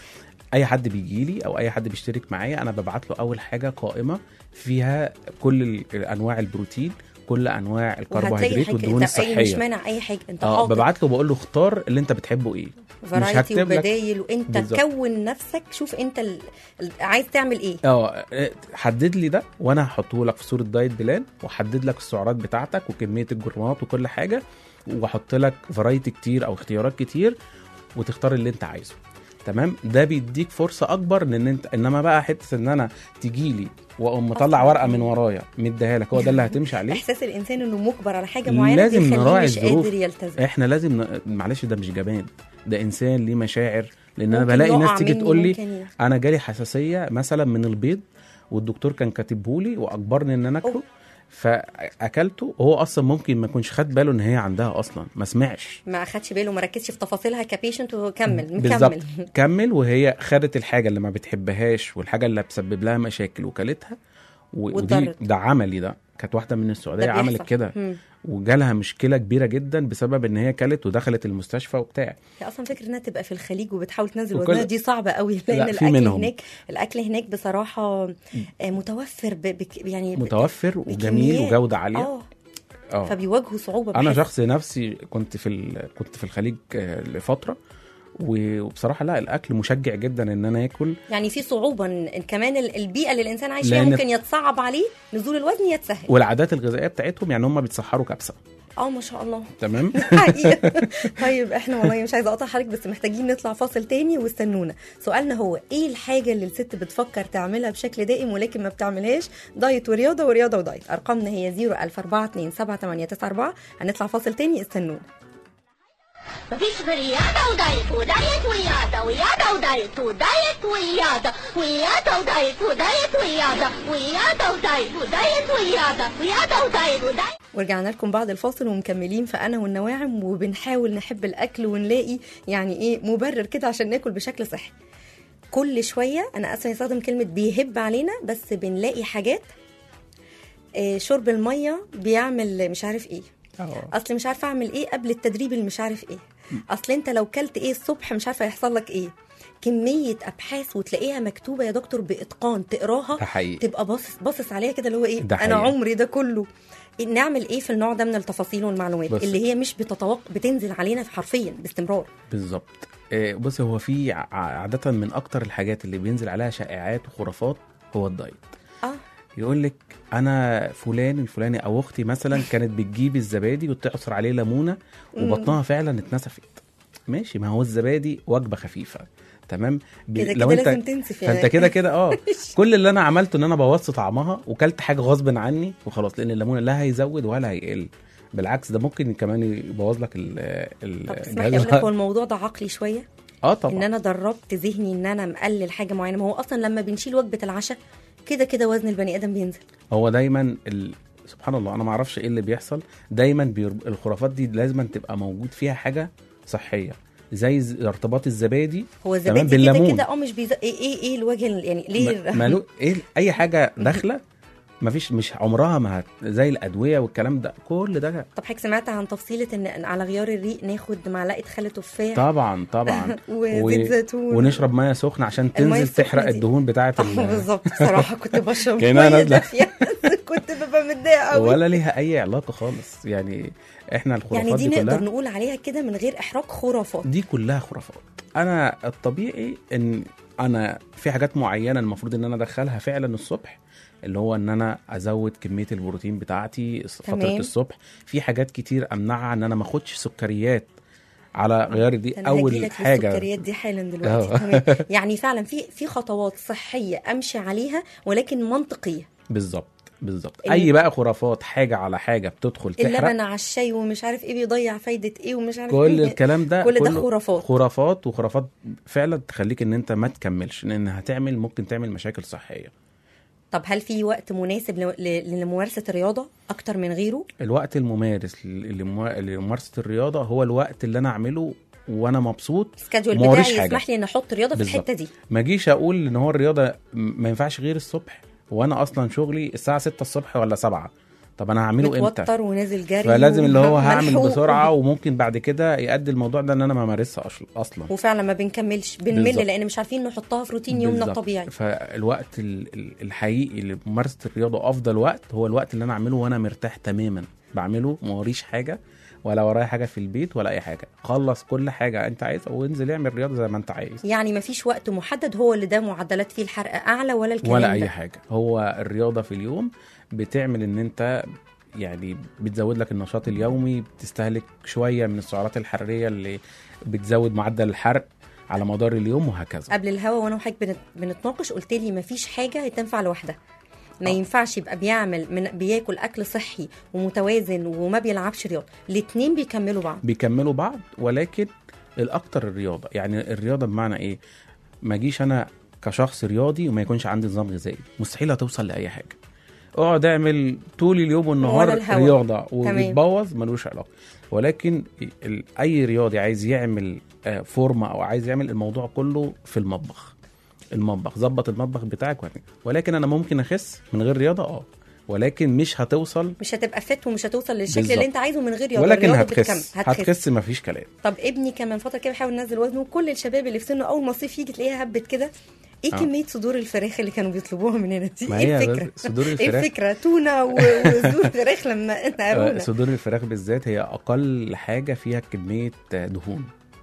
Speaker 6: اي حد بيجي لي او اي حد بيشترك معايا انا ببعت له اول حاجه قائمه فيها كل ال- انواع البروتين كل انواع
Speaker 2: وهتلاقي
Speaker 6: الكربوهيدرات
Speaker 2: حاجه
Speaker 6: والدهون
Speaker 2: انت أي مش
Speaker 6: الصحيه
Speaker 2: مانع اي حاجه انت
Speaker 6: اه
Speaker 2: حاضر
Speaker 6: ببعت له بقول له اختار اللي انت بتحبه ايه
Speaker 2: فرايتي
Speaker 6: هكتب لك-
Speaker 2: وبدايل وانت
Speaker 6: بالظبط.
Speaker 2: كون نفسك شوف انت ال... ال- عايز تعمل ايه
Speaker 6: اه حدد لي ده وانا هحطه لك في صوره دايت بلان واحدد لك السعرات بتاعتك وكميه الجرامات وكل حاجه واحط لك فرايتي كتير او اختيارات كتير وتختار اللي انت عايزه تمام ده بيديك فرصه اكبر ان انت انما بقى حته ان انا تجي لي واقوم مطلع
Speaker 2: أصلاً.
Speaker 6: ورقه من ورايا مديها لك هو ده اللي هتمشي عليه
Speaker 2: احساس الانسان انه مجبر على حاجه معينه
Speaker 6: لازم
Speaker 2: بيخليه
Speaker 6: نراعي
Speaker 2: مش
Speaker 6: الظروف.
Speaker 2: قادر يلتزم
Speaker 6: احنا لازم ن... معلش ده مش جبان ده انسان ليه مشاعر لان انا
Speaker 2: ممكن
Speaker 6: بلاقي
Speaker 2: يقع
Speaker 6: ناس تيجي
Speaker 2: مني،
Speaker 6: تقول لي
Speaker 2: ممكن ي-
Speaker 6: انا جالي حساسيه مثلا من البيض والدكتور كان كاتبه لي واجبرني ان انا اكله
Speaker 2: أوه.
Speaker 6: فاكلته وهو اصلا ممكن ما يكونش خد باله ان هي عندها اصلا ما سمعش
Speaker 2: ما اخدش باله ما ركزش في تفاصيلها كبيشنت وكمل
Speaker 6: بالظبط
Speaker 2: مكمل
Speaker 6: كمل وهي خدت الحاجه اللي ما بتحبهاش والحاجه اللي بتسبب لها مشاكل وكلتها و- ودي
Speaker 2: واتضرت.
Speaker 6: ده عملي ده كانت واحده من السعوديه
Speaker 2: ده
Speaker 6: عملت
Speaker 2: بيحصل.
Speaker 6: كده
Speaker 2: مم.
Speaker 6: وجالها مشكله كبيره جدا بسبب ان هي كلت ودخلت المستشفى وبتاع
Speaker 2: هي اصلا فكره انها تبقى في الخليج وبتحاول تنزل
Speaker 6: وكل-
Speaker 2: وزنها دي صعبه قوي
Speaker 6: لا،
Speaker 2: لان
Speaker 6: في
Speaker 2: الاكل
Speaker 6: منهم.
Speaker 2: هناك الاكل هناك بصراحه آه، متوفر ب... بك يعني ب-
Speaker 6: متوفر وجميل
Speaker 2: بكميات.
Speaker 6: وجوده عاليه
Speaker 2: اه
Speaker 6: اه
Speaker 2: فبيواجهوا صعوبه
Speaker 6: انا
Speaker 2: بحس.
Speaker 6: شخص نفسي كنت في ال... كنت في الخليج آه، لفتره و- وبصراحه لا الاكل مشجع جدا ان انا اكل
Speaker 2: يعني في صعوبه ان إن كمان ال- البيئه اللي الانسان عايش فيها
Speaker 6: لأن-
Speaker 2: ممكن يتصعب عليه نزول الوزن يتسهل
Speaker 6: والعادات الغذائيه بتاعتهم يعني هم بيتسحروا كبسه
Speaker 2: اه ما شاء الله
Speaker 6: تمام
Speaker 2: حقيقة. طيب احنا والله مش عايزه اقطع حضرتك بس محتاجين نطلع فاصل تاني واستنونا سؤالنا هو ايه الحاجه اللي الست بتفكر تعملها بشكل دائم ولكن ما بتعملهاش دايت ورياضه ورياضه ودايت ارقامنا هي 004278894 هنطلع فاصل تاني استنونا
Speaker 9: مفيش غير رياضة ودايت ودايت ورياضة ورياضة ودايت ودايت ورياضة ورياضة ودايت ودايت ورياضة ورياضة ودايت ودايت ورياضة رياضة ودايت ودايت
Speaker 2: ورجعنا لكم بعد الفاصل ومكملين في انا والنواعم وبنحاول نحب الاكل ونلاقي يعني ايه مبرر كده عشان ناكل بشكل صحي كل شويه انا اسفه استخدم كلمه بيهب علينا بس بنلاقي حاجات آه، شرب الميه بيعمل مش عارف ايه
Speaker 6: اه
Speaker 2: اصل مش عارفه اعمل ايه قبل التدريب اللي مش عارف ايه اصل انت لو كلت ايه الصبح مش عارفه هيحصل لك ايه كميه ابحاث وتلاقيها مكتوبه يا دكتور باتقان تقراها
Speaker 6: ده حقيقي
Speaker 2: تبقى باصص باصص عليها كده اللي هو ايه
Speaker 6: ده
Speaker 2: انا
Speaker 6: حقيقي.
Speaker 2: عمري ده كله إيه- نعمل ايه في النوع ده من التفاصيل والمعلومات
Speaker 6: بص.
Speaker 2: اللي هي مش بتتوقع بتنزل علينا حرفيا باستمرار
Speaker 6: بالظبط آه، بص هو في ع- عاده من اكتر الحاجات اللي بينزل عليها شائعات وخرافات هو الدايت
Speaker 2: اه
Speaker 6: يقول لك انا فلان الفلاني او اختي مثلا كانت بتجيب الزبادي وتعصر عليه ليمونه وبطنها فعلا اتنسفت ماشي ما هو الزبادي وجبه خفيفه تمام ب-
Speaker 2: كده كده لازم تنسف يعني.
Speaker 6: فانت كده كده اه كل اللي انا عملته ان انا بوظت طعمها وكلت حاجه غصب عني وخلاص لان الليمونه لا هيزود ولا هيقل بالعكس ده ممكن كمان يبوظ لك ال ال-
Speaker 2: طب اسمح لي
Speaker 6: الجهاز
Speaker 2: اقول لك هو الموضوع ده عقلي شويه
Speaker 6: اه
Speaker 2: ان
Speaker 6: طبعا
Speaker 2: انا دربت ذهني ان انا مقلل حاجه معينه ما هو اصلا لما بنشيل وجبه العشاء كده كده وزن البني ادم بينزل
Speaker 6: هو دايما ال... سبحان الله انا ما اعرفش ايه اللي بيحصل دايما بير... الخرافات دي لازم تبقى موجود فيها حاجه صحيه زي ز- ارتباط الزبادي
Speaker 2: هو
Speaker 6: تمام
Speaker 2: الزبادي كده
Speaker 6: بالليمون.
Speaker 2: كده اه مش بيز... ايه ايه ايه الوجه ال- يعني ليه
Speaker 6: ما- مالو ايه اي حاجه داخله مفيش مش عمرها ما هت... زي الادويه والكلام ده كل ده
Speaker 2: طب حضرتك سمعت عن تفصيله ان على غيار الريق ناخد معلقه خل تفاح
Speaker 6: طبعا طبعا
Speaker 2: وزيت زيتون
Speaker 6: ونشرب ميه سخنه عشان
Speaker 2: المية
Speaker 6: تنزل
Speaker 2: السخنة
Speaker 6: تحرق
Speaker 2: دي.
Speaker 6: الدهون بتاعه
Speaker 2: اه
Speaker 6: ال...
Speaker 2: بالظبط بصراحه كنت بشرب
Speaker 6: كأنها
Speaker 2: ميه
Speaker 6: نازلة.
Speaker 2: دافيه كنت ببقى متضايقه قوي
Speaker 6: ولا ليها اي علاقه خالص يعني احنا الخرافات
Speaker 2: يعني دي
Speaker 6: دي,
Speaker 2: نقدر
Speaker 6: كلها
Speaker 2: نقول عليها كده من غير احراج خرافات
Speaker 6: دي كلها خرافات انا الطبيعي ان انا في حاجات معينه المفروض ان انا ادخلها فعلا الصبح اللي هو ان انا ازود كميه البروتين بتاعتي فتره
Speaker 2: تمام.
Speaker 6: الصبح في حاجات كتير امنعها ان انا ما اخدش سكريات على غيار دي
Speaker 2: انا
Speaker 6: اول
Speaker 2: هجيلك
Speaker 6: حاجه
Speaker 2: للسكريات دي حالا دلوقتي
Speaker 6: اه.
Speaker 2: تمام يعني فعلا في في خطوات صحيه امشي عليها ولكن منطقيه
Speaker 6: بالظبط بالظبط
Speaker 2: ال-
Speaker 6: اي بقى خرافات حاجه على حاجه بتدخل
Speaker 2: اللبن
Speaker 6: تحرق
Speaker 2: على الشاي ومش عارف ايه بيضيع فايده ايه ومش عارف
Speaker 6: كل
Speaker 2: ايه
Speaker 6: الكلام ده
Speaker 2: كل ده
Speaker 6: كله
Speaker 2: خرافات.
Speaker 6: خرافات وخرافات فعلا تخليك ان انت ما تكملش لان هتعمل ممكن تعمل مشاكل صحيه
Speaker 2: طب هل في وقت مناسب ل- ل- لممارسه الرياضه اكتر من غيره
Speaker 6: الوقت الممارس لموا- لممارسه الرياضه هو الوقت اللي انا اعمله وانا مبسوط
Speaker 2: السكادجول
Speaker 6: وما وريش
Speaker 2: بتاعي
Speaker 6: حاجة.
Speaker 2: يسمح لي ان احط رياضه في
Speaker 6: بالظبط.
Speaker 2: الحته دي
Speaker 6: ما اجيش اقول ان هو الرياضه م- ما ينفعش غير الصبح وانا اصلا شغلي الساعه 6 الصبح ولا 7 طب انا هعمله امتى
Speaker 2: متوتر ونازل جري
Speaker 6: فلازم اللي هو هعمل
Speaker 2: وملحوق.
Speaker 6: بسرعه وممكن بعد كده يؤدي الموضوع ده ان انا ما مارسها أصل- اصلا
Speaker 2: وفعلا ما بنكملش بنمل
Speaker 6: بالظبط.
Speaker 2: لان مش عارفين نحطها في روتين يومنا
Speaker 6: بالظبط.
Speaker 2: الطبيعي
Speaker 6: فالوقت ال- ال- الحقيقي لممارسه الرياضه افضل وقت هو الوقت اللي انا اعمله وانا مرتاح تماما بعمله ما وريش حاجه ولا ورايا حاجه في البيت ولا اي حاجه خلص كل حاجه انت عايزها وانزل اعمل رياضه زي ما انت عايز
Speaker 2: يعني ما فيش وقت محدد هو اللي ده معدلات فيه الحرق اعلى ولا الكلام
Speaker 6: ولا
Speaker 2: ده.
Speaker 6: اي حاجه هو الرياضه في اليوم بتعمل ان انت يعني بتزود لك النشاط اليومي بتستهلك شويه من السعرات الحراريه اللي بتزود معدل الحرق على مدار اليوم وهكذا
Speaker 2: قبل الهوا وانا وحضرتك بنت... بنتناقش قلت لي ما فيش حاجه تنفع لوحدها ما
Speaker 6: آه.
Speaker 2: ينفعش يبقى بيعمل من بياكل اكل صحي ومتوازن وما بيلعبش رياضه الاثنين بيكملوا بعض
Speaker 6: بيكملوا بعض ولكن الاكتر الرياضه يعني الرياضه بمعنى ايه ما اجيش انا كشخص رياضي وما يكونش عندي نظام غذائي مستحيل هتوصل لاي حاجه اقعد اعمل طول اليوم
Speaker 2: ولا
Speaker 6: والنهار
Speaker 2: الهوا.
Speaker 6: رياضه وبتبوظ ملوش علاقه ولكن ال- اي رياضي عايز يعمل آه، فورمه او عايز يعمل الموضوع كله في المطبخ المطبخ ظبط المطبخ بتاعك وهت- ولكن انا ممكن اخس من غير رياضه اه ولكن مش هتوصل
Speaker 2: مش هتبقى فت ومش هتوصل للشكل
Speaker 6: بالظبط.
Speaker 2: اللي انت عايزه من غير رياضه
Speaker 6: ولكن
Speaker 2: الرياضة
Speaker 6: هتخس
Speaker 2: بتكمل.
Speaker 6: هتخس, هتخس مفيش كلام
Speaker 2: طب ابني كان من فتره كده بيحاول ينزل وزنه وكل الشباب اللي في سنه اول ما الصيف يجي تلاقيها هبت كده ايه
Speaker 6: آه.
Speaker 2: كميه صدور الفراخ اللي كانوا بيطلبوها مننا دي
Speaker 6: ما
Speaker 2: ايه
Speaker 6: هي
Speaker 2: الفكره
Speaker 6: صدور
Speaker 2: ايه
Speaker 6: الفراخ
Speaker 2: الفكره تونه و- وصدور فراخ لما
Speaker 6: آه،
Speaker 2: نقرونا
Speaker 6: صدور الفراخ بالذات هي اقل حاجه فيها كميه آه، دهون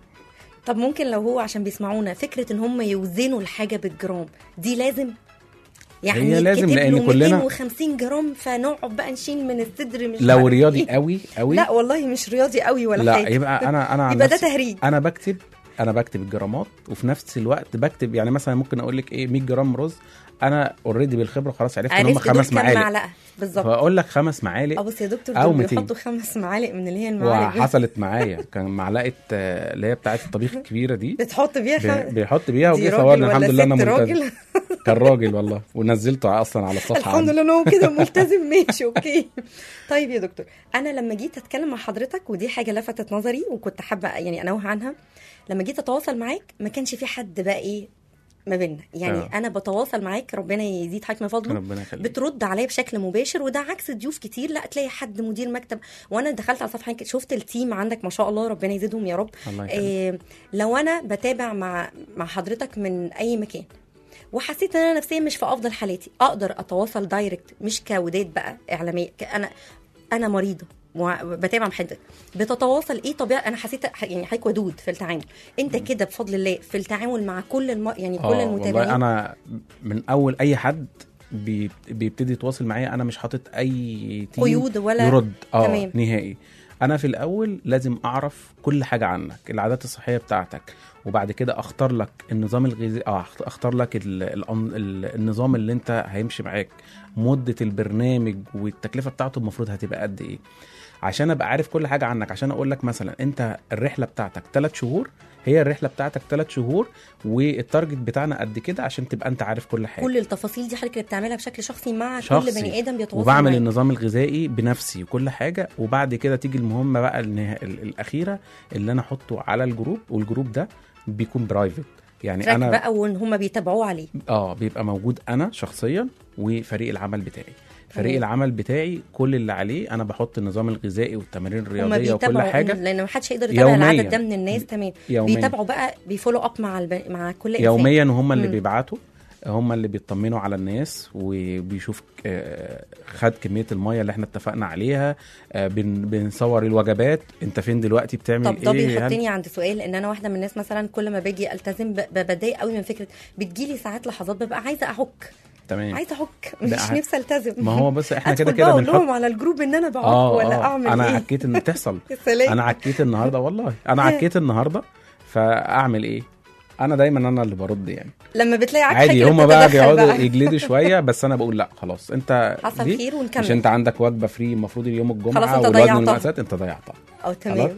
Speaker 2: طب ممكن لو هو عشان بيسمعونا فكره ان هم يوزنوا الحاجه بالجرام دي لازم يعني
Speaker 6: هي لازم
Speaker 2: كاتب
Speaker 6: لأن
Speaker 2: له
Speaker 6: كلنا-
Speaker 2: 250 جرام فنقعد بقى نشيل من الصدر مش
Speaker 6: لو
Speaker 2: عارف
Speaker 6: رياضي
Speaker 2: إيه.
Speaker 6: قوي قوي
Speaker 2: لا والله مش رياضي قوي ولا
Speaker 6: لا
Speaker 2: حاجه
Speaker 6: يبقى انا انا عن
Speaker 2: يبقى ده
Speaker 6: نفسي
Speaker 2: تهريج
Speaker 6: انا بكتب انا بكتب الجرامات وفي نفس الوقت بكتب يعني مثلا ممكن اقول لك ايه 100 جرام رز انا اوريدي بالخبره خلاص عرفت ان هم
Speaker 2: عرفت دول
Speaker 6: خمس
Speaker 2: كام
Speaker 6: معالق
Speaker 2: معلقه بالظبط
Speaker 6: فاقول لك خمس
Speaker 2: اه
Speaker 6: معالق
Speaker 2: بص يا دكتور
Speaker 6: أو
Speaker 2: دول
Speaker 6: 200.
Speaker 2: بيحطوا خمس معالق من اللي هي المعالق دي.
Speaker 6: وحصلت معايا كان معلقه آه، اللي هي بتاعه الطبيخ الكبيره دي
Speaker 2: بتحط بيها
Speaker 6: بي-
Speaker 2: خم...
Speaker 6: بيحط بيها
Speaker 2: دي
Speaker 6: وجه
Speaker 2: راجل
Speaker 6: صورني
Speaker 2: ولا
Speaker 6: الحمد لله انا
Speaker 2: ست
Speaker 6: ملتزم
Speaker 2: راجل
Speaker 6: كان راجل والله ونزلته اصلا على الصفحه
Speaker 2: الحمد
Speaker 6: عندي.
Speaker 2: لله ان هو كده ملتزم ماشي اوكي طيب يا دكتور انا لما جيت اتكلم مع حضرتك ودي حاجه لفتت نظري وكنت حابه يعني انوه عنها لما جيت اتواصل معاك ما كانش في حد بقى ايه ما بيننا يعني
Speaker 6: آه.
Speaker 2: انا بتواصل معاك ربنا يزيد حضرتك من فضله
Speaker 6: ربنا يخليك
Speaker 2: بترد عليا بشكل مباشر وده عكس ضيوف كتير لا تلاقي حد مدير مكتب وانا دخلت على صفحه شفت التيم عندك ما شاء الله ربنا يزيدهم يا رب
Speaker 6: الله يخليك
Speaker 2: إيه لو انا بتابع مع مع حضرتك من اي مكان وحسيت ان انا نفسيا مش في افضل حالاتي اقدر اتواصل دايركت مش كوداد بقى اعلاميه ك- انا انا مريضه وع- بتابع مع حضرتك بتتواصل ايه طبيعه انا حسيت ح- يعني حضرتك ودود في التعامل انت كده بفضل الله في التعامل مع كل الم... يعني كل
Speaker 6: اه
Speaker 2: المتابعين
Speaker 6: والله انا من اول اي حد بي- بيبتدي يتواصل معايا انا مش حاطط اي تيم
Speaker 2: قيود ولا
Speaker 6: يرد اه
Speaker 2: تمام.
Speaker 6: نهائي انا في الاول لازم اعرف كل حاجه عنك العادات الصحيه بتاعتك وبعد كده اختار لك النظام الغذائي اه أخت- اختار لك ال... ال... ال... النظام اللي انت هيمشي معاك مده البرنامج والتكلفه بتاعته المفروض هتبقى قد ايه عشان ابقى عارف كل حاجه عنك عشان اقول لك مثلا انت الرحله بتاعتك ثلاث شهور هي الرحله بتاعتك ثلاث شهور والتارجت بتاعنا قد كده عشان تبقى انت عارف كل حاجه
Speaker 2: كل التفاصيل دي حضرتك اللي بتعملها بشكل شخصي مع كل
Speaker 6: شخصي.
Speaker 2: بني ادم بيتواصل
Speaker 6: وبعمل
Speaker 2: معاك.
Speaker 6: النظام الغذائي بنفسي وكل حاجه وبعد كده تيجي المهمه بقى النها... ال- الاخيره اللي انا احطه على الجروب والجروب ده بيكون برايفت يعني
Speaker 2: تراك
Speaker 6: انا
Speaker 2: بقى وان هم بيتابعوه عليه
Speaker 6: اه بيبقى موجود انا شخصيا وفريق العمل بتاعي فريق
Speaker 2: تمام.
Speaker 6: العمل بتاعي كل اللي عليه انا بحط النظام الغذائي والتمارين
Speaker 2: هم
Speaker 6: الرياضيه وكل
Speaker 2: بيتابعوا
Speaker 6: حاجه
Speaker 2: لان ما حدش هيقدر يتابع
Speaker 6: يومياً.
Speaker 2: العدد ده من الناس تمام
Speaker 6: يوميا
Speaker 2: بيتابعوا بقى بيفولو اب مع الب... مع كل انسان
Speaker 6: يوميا هم اللي
Speaker 2: مم.
Speaker 6: بيبعتوا هم اللي بيطمنوا على الناس وبيشوف آه، خد كميه الميه اللي احنا اتفقنا عليها آه، بن- بنصور الوجبات انت فين دلوقتي بتعمل
Speaker 2: طب ده
Speaker 6: ايه هل-
Speaker 2: بيحطني عند سؤال ان انا واحده من الناس مثلا كل ما باجي التزم ب- ب- بتضايق قوي من فكره بتجيلي ساعات لحظات ببقى عايزه اعك
Speaker 6: تمام
Speaker 2: عايزه اعك
Speaker 6: ده
Speaker 2: مش
Speaker 6: ع-
Speaker 2: نفسي التزم
Speaker 6: ما هو بس احنا كده
Speaker 2: أدخل
Speaker 6: كده
Speaker 2: بقى اقول
Speaker 6: بنحط
Speaker 2: لهم على الجروب ان انا بعك ولا اعمل
Speaker 6: انا
Speaker 2: ايه
Speaker 6: عكيت ان تحصل
Speaker 2: يا سلام.
Speaker 6: انا عكيت النهارده والله انا عكيت النهارده فاعمل ايه انا دايما انا اللي برد يعني
Speaker 2: لما بتلاقي عك
Speaker 6: عادي
Speaker 2: حاجة
Speaker 6: هم بقى
Speaker 2: بتتدخل
Speaker 6: بيقعدوا
Speaker 2: بقى.
Speaker 6: يجلدوا شويه بس انا بقول لا خلاص انت
Speaker 2: حصل
Speaker 6: دي
Speaker 2: خير ونكمل
Speaker 6: مش انت عندك وجبه فري المفروض اليوم الجمعه
Speaker 2: خلاص انت
Speaker 6: والوزن
Speaker 2: ضيعتها.
Speaker 6: والمقاسات انت ضيعتها
Speaker 2: اه
Speaker 6: خلاص
Speaker 2: تمام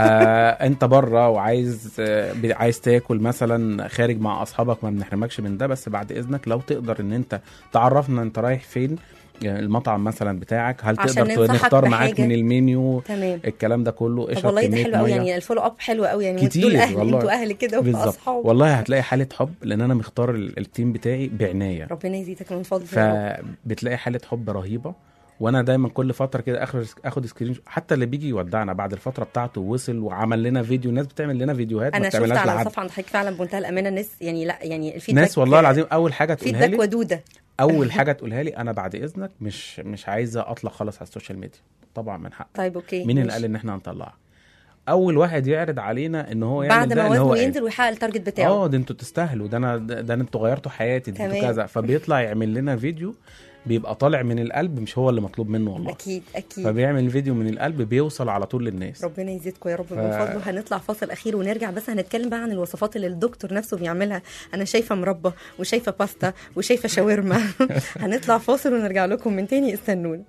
Speaker 6: آه انت بره وعايز آه ب- عايز تاكل مثلا خارج مع اصحابك ما بنحرمكش من ده بس بعد اذنك لو تقدر ان انت تعرفنا انت رايح فين يعني المطعم مثلا بتاعك هل
Speaker 2: عشان
Speaker 6: تقدر
Speaker 2: ننصحك
Speaker 6: نختار معاك
Speaker 2: بحاجة.
Speaker 6: من المنيو
Speaker 2: تمام
Speaker 6: الكلام ده كله
Speaker 2: طب
Speaker 6: اشرب
Speaker 2: والله ده
Speaker 6: كميه
Speaker 2: حلو قوي
Speaker 6: ميه
Speaker 2: يعني الفولو اب حلو قوي يعني
Speaker 6: كتير
Speaker 2: وانتوا اهل
Speaker 6: والله.
Speaker 2: انتوا اهل كده
Speaker 6: بالظبط
Speaker 2: واصحاب
Speaker 6: والله هتلاقي حاله حب لان انا مختار ال- التيم بتاعي بعنايه
Speaker 2: ربنا يزيدك من فضله يا رب.
Speaker 6: فبتلاقي حاله حب رهيبه وانا دايما كل فتره كده اخر اخد سكرين حتى اللي بيجي يودعنا بعد الفتره بتاعته وصل وعمل لنا فيديو الناس بتعمل لنا فيديوهات ما
Speaker 2: انا شفت
Speaker 6: بتعملهاش
Speaker 2: على
Speaker 6: لحد.
Speaker 2: الصفحه عند حضرتك فعلا بمنتهى الامانه الناس يعني لا يعني الفيدباك
Speaker 6: ناس والله العظيم اول حاجه تقولها
Speaker 2: فيدباك
Speaker 6: لي
Speaker 2: ودوده
Speaker 6: اول حاجه تقولها لي انا بعد اذنك مش مش عايزه اطلع خالص على السوشيال ميديا طبعا من حق
Speaker 2: طيب اوكي
Speaker 6: مين اللي
Speaker 2: ماشي.
Speaker 6: قال ان احنا هنطلعها اول واحد يعرض علينا ان هو يعمل
Speaker 2: بعد
Speaker 6: ده
Speaker 2: ما
Speaker 6: ان هو
Speaker 2: وزنه
Speaker 6: عيب.
Speaker 2: ينزل ويحقق التارجت بتاعه
Speaker 6: اه ده انتوا تستاهلوا ده انا ده ده انتوا غيرتوا حياتي ده انتوا
Speaker 2: تمام.
Speaker 6: كذا فبيطلع يعمل لنا فيديو بيبقى طالع من القلب مش هو اللي مطلوب منه والله
Speaker 2: اكيد اكيد
Speaker 6: فبيعمل فيديو من القلب بيوصل على طول للناس
Speaker 2: ربنا يزيدكم يا رب
Speaker 6: ف-
Speaker 2: من فضله هنطلع فاصل اخير ونرجع بس هنتكلم بقى عن الوصفات اللي الدكتور نفسه بيعملها انا شايفه مربى وشايفه باستا وشايفه شاورما هنطلع فاصل ونرجع لكم من تاني استنونا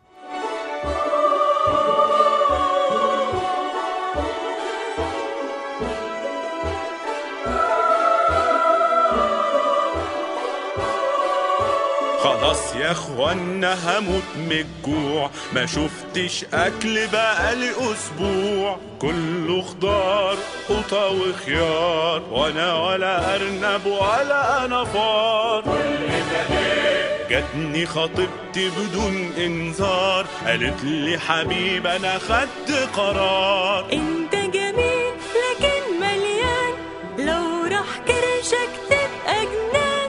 Speaker 10: خلاص يا اخوانا هموت من الجوع ما شفتش اكل بقالي اسبوع كله خضار قطة وخيار وانا ولا ارنب ولا انا فار جاتني خطيبتي بدون انذار قالت لي حبيب انا خدت قرار
Speaker 11: انت جميل لكن مليان لو راح كرشك تبقى جنان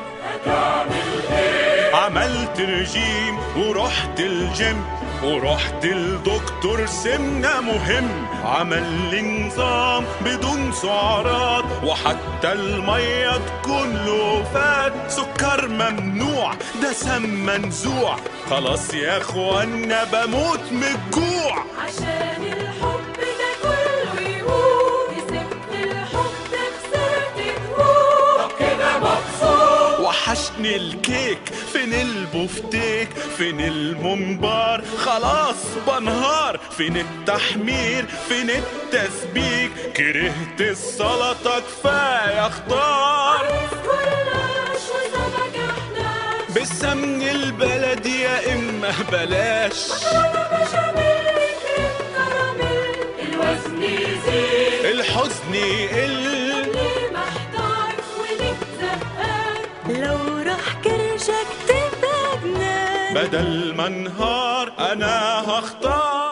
Speaker 10: عملت رجيم ورحت الجيم ورحت الدكتور سمنة مهم عمل لي نظام بدون سعرات وحتى المية تكون له فات سكر ممنوع دسم منزوع خلاص يا اخوانا بموت من الجوع
Speaker 11: عشان الحب ده كله يموت كسبت الحب خسرت دهون كده مبسوط
Speaker 10: وحشني الكيك فين البفتيك فين الممبار خلاص بنهار فين التحمير فين التسبيك كرهت السلطة كفاية خضار
Speaker 11: كلاش وسمك احنا
Speaker 10: بالسمن البلدي يا إما بلاش
Speaker 11: بشاميل كريم كراميل الوزن يزيد
Speaker 10: الحزن يقل
Speaker 11: ليه محتار وليك زهقان لو راح كرشك تبقى جنان
Speaker 10: بدل ما انهار أنا هختار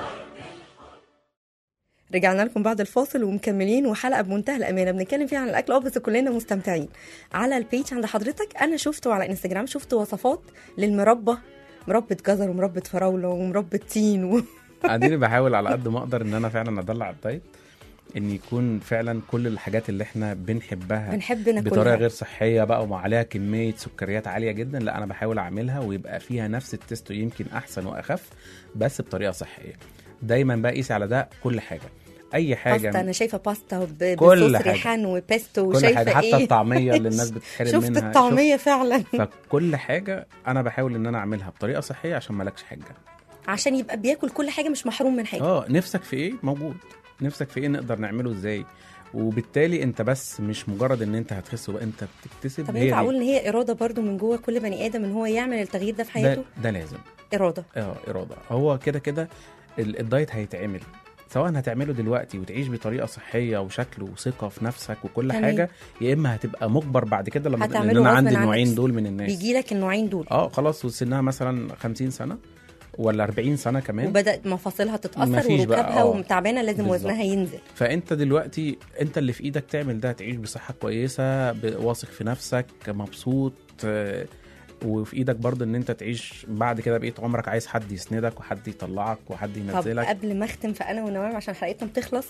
Speaker 2: رجعنا لكم بعد الفاصل ومكملين وحلقه بمنتهى الامانه بنتكلم فيها عن الاكل اه بس كلنا مستمتعين على البيج عند حضرتك انا شفته على انستجرام شفت وصفات للمربى مربى جزر ومربى فراوله ومربى تين و...
Speaker 6: اديني بحاول على قد ما اقدر ان انا فعلا ادلع الدايت ان يكون فعلا كل الحاجات اللي احنا بنحبها
Speaker 2: بنحب ناكلها
Speaker 6: بطريقه غير صحيه بقى وعليها كميه سكريات عاليه جدا لا انا بحاول اعملها ويبقى فيها نفس التست يمكن احسن واخف بس بطريقه صحيه دايما بقى قيس على ده كل حاجه اي حاجه
Speaker 2: باستا انا شايفه باستا ب-
Speaker 6: كل
Speaker 2: بصوص
Speaker 6: حاجة.
Speaker 2: ريحان وبيستو
Speaker 6: كل
Speaker 2: وشايفه
Speaker 6: حاجه حتى
Speaker 2: ايه
Speaker 6: الطعميه اللي الناس بتتحرم
Speaker 2: شفت
Speaker 6: منها
Speaker 2: الطعميه فعلا
Speaker 6: شفت- فكل حاجه انا بحاول ان انا اعملها بطريقه صحيه عشان مالكش حاجه
Speaker 2: عشان يبقى بياكل كل حاجه مش محروم من حاجه
Speaker 6: اه نفسك في ايه موجود نفسك في ايه نقدر نعمله ازاي وبالتالي انت بس مش مجرد ان انت هتخس وبقى انت بتكتسب
Speaker 2: طب
Speaker 6: هي
Speaker 2: ينفع
Speaker 6: دي.
Speaker 2: اقول ان هي اراده برضو من جوه كل بني ادم ان هو يعمل التغيير ده في
Speaker 6: ده,
Speaker 2: حياته
Speaker 6: ده لازم
Speaker 2: اراده
Speaker 6: اه اراده هو كده كده ال- الدايت هيتعمل سواء هتعمله دلوقتي وتعيش بطريقه صحيه وشكل وثقه في نفسك وكل
Speaker 2: تمام.
Speaker 6: حاجه يا اما هتبقى مجبر بعد كده لما
Speaker 2: هتعمله
Speaker 6: لان انا
Speaker 2: غصب
Speaker 6: عندي
Speaker 2: عن
Speaker 6: النوعين
Speaker 2: نفسك.
Speaker 6: دول من الناس
Speaker 2: بيجي لك النوعين دول
Speaker 6: اه خلاص وسنها مثلا 50 سنه ولا 40 سنه كمان
Speaker 2: وبدات مفاصلها تتاثر
Speaker 6: مفيش بقى،
Speaker 2: وركابها
Speaker 6: آه.
Speaker 2: وتعبانه لازم
Speaker 6: بالظبط.
Speaker 2: وزنها ينزل
Speaker 6: فانت دلوقتي انت اللي في ايدك تعمل ده تعيش بصحه كويسه ب- واثق في نفسك مبسوط آه، وفي ايدك برضه ان انت تعيش بعد كده بقيت عمرك عايز حد يسندك وحد يطلعك وحد
Speaker 2: طب
Speaker 6: ينزلك
Speaker 2: قبل ما اختم فانا ونوام عشان حلقتنا بتخلص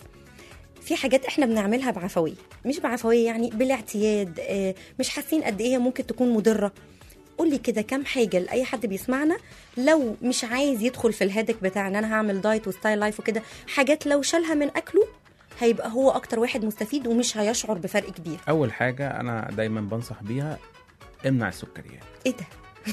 Speaker 2: في حاجات احنا بنعملها بعفويه مش بعفويه يعني بالاعتياد آه، مش حاسين قد ايه هي ممكن تكون مضره قول لي كده كام حاجه لاي حد بيسمعنا لو مش عايز يدخل في الهدك بتاع ان انا هعمل دايت وستايل لايف وكده حاجات لو شالها من اكله هيبقى هو اكتر واحد مستفيد ومش هيشعر بفرق كبير
Speaker 6: اول حاجه انا دايما بنصح بيها امنع السكريات
Speaker 2: ايه ده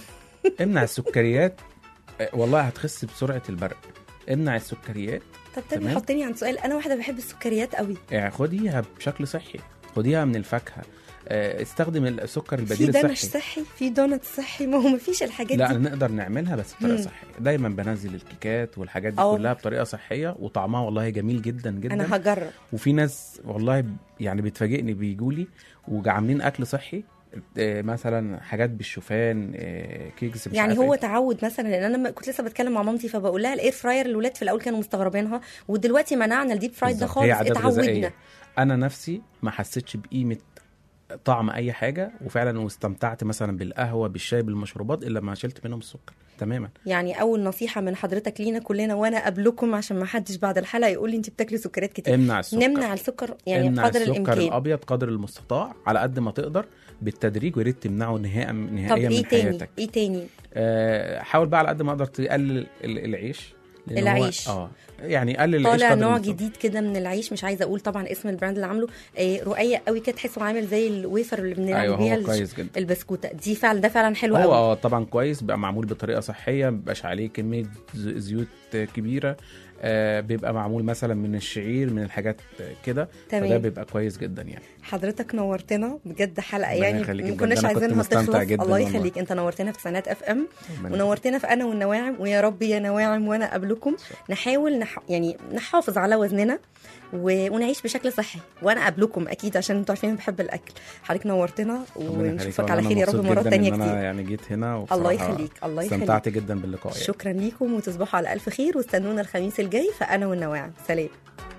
Speaker 6: امنع السكريات آه، والله هتخس بسرعه البرق امنع السكريات
Speaker 2: طب تاني
Speaker 6: تمام.
Speaker 2: حطني عن سؤال انا واحده بحب السكريات قوي
Speaker 6: يعني خديها بشكل صحي خديها من الفاكهه آه، استخدم السكر
Speaker 2: في
Speaker 6: البديل
Speaker 2: دانش
Speaker 6: الصحي
Speaker 2: صحي في دونت صحي ما هو مفيش الحاجات
Speaker 6: لا
Speaker 2: دي
Speaker 6: نقدر نعملها بس بطريقه
Speaker 2: مم.
Speaker 6: صحيه دايما بنزل الكيكات والحاجات دي
Speaker 2: أه.
Speaker 6: كلها بطريقه صحيه وطعمها والله جميل جدا جدا
Speaker 2: انا هجرب
Speaker 6: وفي ناس والله ب- يعني بتفاجئني بيجوا لي وعاملين اكل صحي آه، مثلا حاجات بالشوفان آه، كيكس مش
Speaker 2: يعني
Speaker 6: عارف
Speaker 2: هو
Speaker 6: إيه.
Speaker 2: تعود مثلا لان انا لما كنت لسه بتكلم مع مامتي فبقول لها الاير فراير الولاد في الاول كانوا مستغربينها ودلوقتي منعنا الديب فرايد ده
Speaker 6: بالظبط. هي
Speaker 2: خالص
Speaker 6: عادات
Speaker 2: اتعودنا
Speaker 6: غذائية. انا نفسي ما حسيتش بقيمه طعم اي حاجه وفعلا واستمتعت مثلا بالقهوه بالشاي بالمشروبات الا ما شلت منهم السكر تماما
Speaker 2: يعني اول نصيحه من حضرتك لينا كلنا وانا قبلكم عشان ما حدش بعد الحلقه يقول لي انت بتاكلي سكريات كتير
Speaker 6: امنع السكر
Speaker 2: نمنع السكر يعني
Speaker 6: امنع
Speaker 2: قدر
Speaker 6: السكر
Speaker 2: الامكان
Speaker 6: الابيض قدر المستطاع على قد ما تقدر بالتدريج ويا ريت تمنعه نهائيا
Speaker 2: طب
Speaker 6: نهائيا
Speaker 2: ايه
Speaker 6: من
Speaker 2: تاني
Speaker 6: حياتك
Speaker 2: ايه تاني
Speaker 6: آه، حاول بقى على قد ما اقدر تقلل ال- العيش لأن هو-
Speaker 2: العيش.
Speaker 6: اه يعني قلل العيش
Speaker 2: طالع
Speaker 6: قدر
Speaker 2: نوع
Speaker 6: المستطاع.
Speaker 2: جديد كده من العيش مش عايزه اقول طبعا اسم البراند اللي عامله آه رقيق قوي كده تحسه عامل زي الويفر اللي بنعمل
Speaker 6: أيوة، هو
Speaker 2: بيها الش-
Speaker 6: كويس جدا.
Speaker 2: البسكوته دي فعلا ده فعلا حلو
Speaker 6: هو
Speaker 2: قوي
Speaker 6: اه طبعا كويس بيبقى معمول بطريقه صحيه ما بيبقاش عليه كميه ز- زيوت كبيره آه بيبقى معمول مثلا من الشعير من الحاجات كده
Speaker 2: تمام.
Speaker 6: فده بيبقى كويس جدا يعني
Speaker 2: حضرتك نورتنا بجد حلقه
Speaker 6: ربنا
Speaker 2: يعني
Speaker 6: يخليك
Speaker 2: ما
Speaker 6: بجد،
Speaker 2: كناش
Speaker 6: أنا كنت
Speaker 2: عايزينها
Speaker 6: مستمتع
Speaker 2: تخلص
Speaker 6: جدا
Speaker 2: الله
Speaker 6: والله.
Speaker 2: يخليك انت نورتنا في سنات اف ام
Speaker 6: ربنا
Speaker 2: ونورتنا في انا والنواعم ويا رب يا نواعم وانا قبلكم نحاول نح... يعني نحافظ على وزننا و... ونعيش بشكل صحي وانا قبلكم اكيد عشان انتوا عارفين بحب الاكل حضرتك نورتنا
Speaker 6: ربنا يخليك.
Speaker 2: ونشوفك
Speaker 6: والله
Speaker 2: على
Speaker 6: أنا
Speaker 2: خير يا رب
Speaker 6: مبسوط
Speaker 2: مرات
Speaker 6: جداً
Speaker 2: تانية
Speaker 6: إن
Speaker 2: كتير
Speaker 6: انا يعني جيت هنا
Speaker 2: الله
Speaker 6: وبصراحة
Speaker 2: يخليك الله يخليك
Speaker 6: استمتعت جدا باللقاء يعني.
Speaker 2: شكرا ليكم وتصبحوا على الف خير واستنونا الخميس الجاي فانا والنواعم سلام